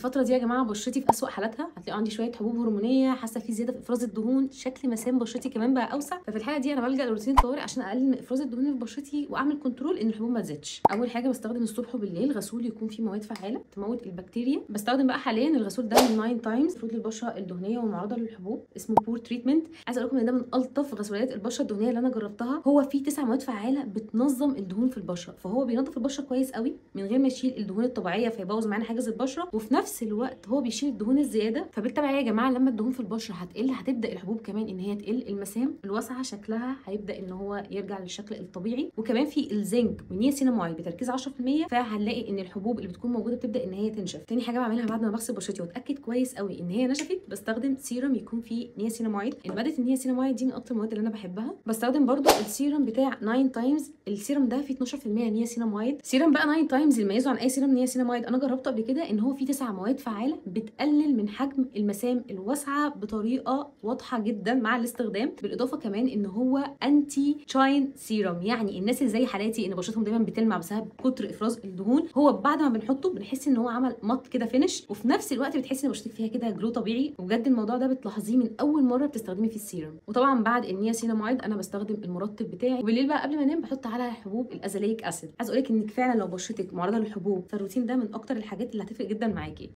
الفتره دي يا جماعه بشرتي في اسوأ حالاتها هتلاقوا عندي شويه حبوب هرمونيه حاسه في زياده في افراز الدهون شكل مسام بشرتي كمان بقى اوسع ففي الحاله دي انا بلجا لروتين الطوارئ عشان اقلل من افراز الدهون اللي في بشرتي واعمل كنترول ان الحبوب ما تزيدش اول حاجه بستخدم الصبح وبالليل غسول يكون فيه مواد فعاله تموت البكتيريا بستخدم بقى حاليا الغسول ده من 9 تايمز المفروض للبشره الدهنيه والمعرضه للحبوب اسمه بور تريتمنت عايزه اقول لكم ان ده من الطف غسولات البشره الدهنيه اللي انا جربتها هو فيه تسع مواد فعاله بتنظم الدهون في البشره فهو بينظف البشره كويس قوي من غير ما يشيل الدهون الطبيعيه فيبوظ معانا حاجز البشره وفي نفس الوقت هو بيشيل الدهون الزياده فبالتبعيه يا جماعه لما الدهون في البشره هتقل هتبدا الحبوب كمان ان هي تقل المسام الواسعه شكلها هيبدا ان هو يرجع للشكل الطبيعي وكمان في الزنك والنياسيناميد بتركيز 10% فهنلاقي ان الحبوب اللي بتكون موجوده بتبدا ان هي تنشف تاني حاجه بعملها بعد ما بغسل بشرتي واتاكد كويس قوي ان هي نشفت بستخدم سيرم يكون فيه نياسيناميد ماده النياسيناميد دي من اكتر المواد اللي انا بحبها بستخدم برضو السيرم بتاع 9 تايمز السيرم ده فيه 12% نياسيناميد سيرم بقى 9 تايمز اللي يميزه عن اي سيرم نياسيناميد انا جربته قبل كده ان هو فيه تسع مواد فعاله بتقلل من حجم المسام الواسعه بطريقه واضحه جدا مع الاستخدام بالاضافه كمان ان هو انتي شاين سيرم يعني الناس اللي زي حالاتي ان بشرتهم دايما بتلمع بسبب كتر افراز الدهون هو بعد ما بنحطه بنحس ان هو عمل مط كده فينش وفي نفس الوقت بتحسي ان بشرتك فيها كده جلو طبيعي وبجد الموضوع ده بتلاحظيه من اول مره بتستخدمي فيه السيرم وطبعا بعد النياسيناميد انا بستخدم المرطب بتاعي وبالليل بقى قبل ما انام بحط على حبوب الازاليك اسيد عايز اقول لك انك فعلا لو بشرتك معرضه للحبوب فالروتين ده من اكتر الحاجات اللي هتفرق جدا معاكي